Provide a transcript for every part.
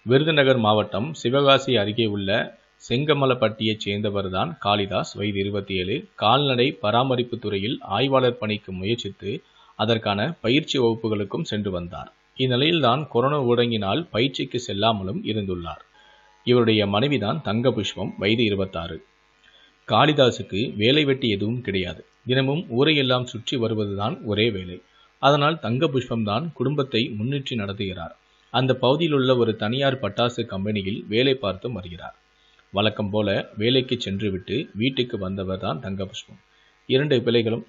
விருதுநகர் மாவட்டம் சிவகாசி அருகே உள்ள செங்கமலப்பட்டியைச் சேர்ந்தவர்தான் காளிதாஸ் வயது இருபத்தி ஏழு கால்நடை பராமரிப்பு துறையில் ஆய்வாளர் பணிக்கு முயற்சித்து அதற்கான பயிற்சி வகுப்புகளுக்கும் சென்று வந்தார் இந்நிலையில்தான் கொரோனா ஊடங்கினால் பயிற்சிக்கு செல்லாமலும் இருந்துள்ளார் இவருடைய மனைவிதான் தங்க புஷ்பம் வயது இருபத்தாறு காளிதாசுக்கு வேலை வெட்டி எதுவும் கிடையாது தினமும் ஊரையெல்லாம் சுற்றி வருவதுதான் ஒரே வேலை அதனால் தங்க புஷ்பம்தான் குடும்பத்தை முன்னிட்டு நடத்துகிறார் அந்த பகுதியில் உள்ள ஒரு தனியார் பட்டாசு கம்பெனியில் வேலை பார்த்து வருகிறார் வழக்கம் போல வேலைக்கு சென்றுவிட்டு வீட்டுக்கு வந்தவர் தான் தங்க புஷ்பம் இரண்டு பிள்ளைகளும்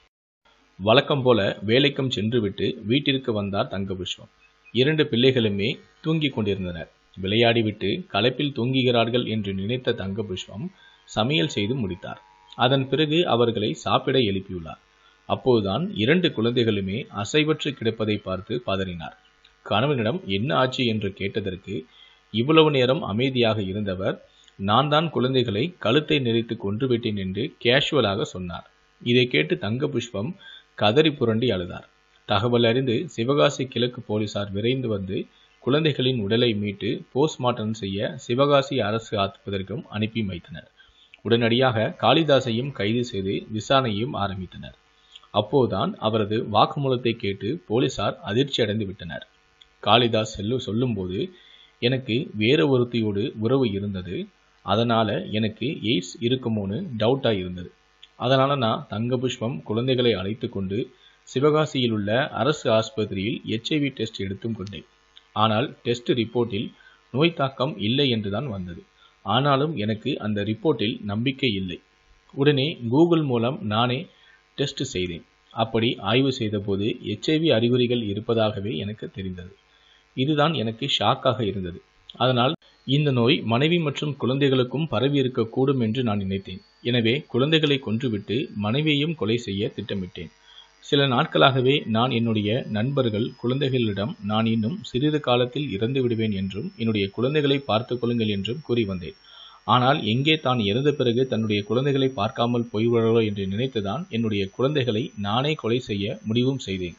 வழக்கம் போல வேலைக்கும் சென்றுவிட்டு வீட்டிற்கு வந்தார் தங்க புஷ்பம் இரண்டு பிள்ளைகளுமே தூங்கிக் கொண்டிருந்தனர் விளையாடிவிட்டு களைப்பில் தூங்குகிறார்கள் என்று நினைத்த தங்க புஷ்பம் சமையல் செய்து முடித்தார் அதன் பிறகு அவர்களை சாப்பிட எழுப்பியுள்ளார் அப்போதுதான் இரண்டு குழந்தைகளுமே அசைவற்று கிடப்பதை பார்த்து பதறினார் கணவனிடம் என்ன ஆச்சு என்று கேட்டதற்கு இவ்வளவு நேரம் அமைதியாக இருந்தவர் நான் தான் குழந்தைகளை கழுத்தை நெறித்து கொன்றுவிட்டேன் என்று கேஷுவலாக சொன்னார் இதை கேட்டு தங்க புஷ்பம் கதறி புரண்டி அழுதார் தகவல் அறிந்து சிவகாசி கிழக்கு போலீசார் விரைந்து வந்து குழந்தைகளின் உடலை மீட்டு போஸ்ட்மார்ட்டம் செய்ய சிவகாசி அரசு ஆஸ்பத்திரிக்கும் அனுப்பி வைத்தனர் உடனடியாக காளிதாசையும் கைது செய்து விசாரணையும் ஆரம்பித்தனர் அப்போதுதான் அவரது வாக்குமூலத்தை கேட்டு போலீசார் அதிர்ச்சி அடைந்து விட்டனர் காளிதாஸ் செல்லு சொல்லும்போது எனக்கு வேற ஒருத்தியோடு உறவு இருந்தது அதனால எனக்கு எய்ட்ஸ் இருக்குமோன்னு டவுட்டா இருந்தது அதனால நான் தங்க புஷ்பம் குழந்தைகளை அழைத்து கொண்டு சிவகாசியில் உள்ள அரசு ஆஸ்பத்திரியில் எச்ஐவி டெஸ்ட் எடுத்தும் கொண்டேன் ஆனால் டெஸ்ட் ரிப்போர்ட்டில் நோய் தாக்கம் இல்லை என்றுதான் வந்தது ஆனாலும் எனக்கு அந்த ரிப்போர்ட்டில் நம்பிக்கை இல்லை உடனே கூகுள் மூலம் நானே டெஸ்ட் செய்தேன் அப்படி ஆய்வு செய்தபோது எச்ஐவி அறிகுறிகள் இருப்பதாகவே எனக்கு தெரிந்தது இதுதான் எனக்கு ஷாக்காக இருந்தது அதனால் இந்த நோய் மனைவி மற்றும் குழந்தைகளுக்கும் பரவி இருக்கக்கூடும் என்று நான் நினைத்தேன் எனவே குழந்தைகளை கொன்றுவிட்டு மனைவியையும் கொலை செய்ய திட்டமிட்டேன் சில நாட்களாகவே நான் என்னுடைய நண்பர்கள் குழந்தைகளிடம் நான் இன்னும் சிறிது காலத்தில் இறந்து விடுவேன் என்றும் என்னுடைய குழந்தைகளை பார்த்துக் கொள்ளுங்கள் என்றும் கூறி வந்தேன் ஆனால் எங்கே தான் இறந்த பிறகு தன்னுடைய குழந்தைகளை பார்க்காமல் போய்விடுறோ என்று நினைத்துதான் என்னுடைய குழந்தைகளை நானே கொலை செய்ய முடிவும் செய்தேன்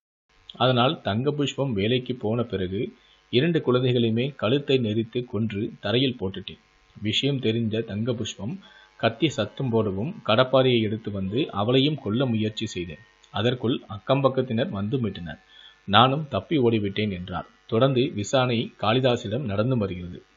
அதனால் தங்க புஷ்பம் வேலைக்கு போன பிறகு இரண்டு குழந்தைகளையுமே கழுத்தை நெரித்து கொன்று தரையில் போட்டுட்டேன் விஷயம் தெரிந்த தங்க புஷ்பம் கத்தி சத்தம் போடவும் கடப்பாரியை எடுத்து வந்து அவளையும் கொல்ல முயற்சி செய்தேன் அதற்குள் அக்கம்பக்கத்தினர் வந்து மீட்டனர் நானும் தப்பி ஓடிவிட்டேன் என்றார் தொடர்ந்து விசாரணை காளிதாசிடம் நடந்து வருகிறது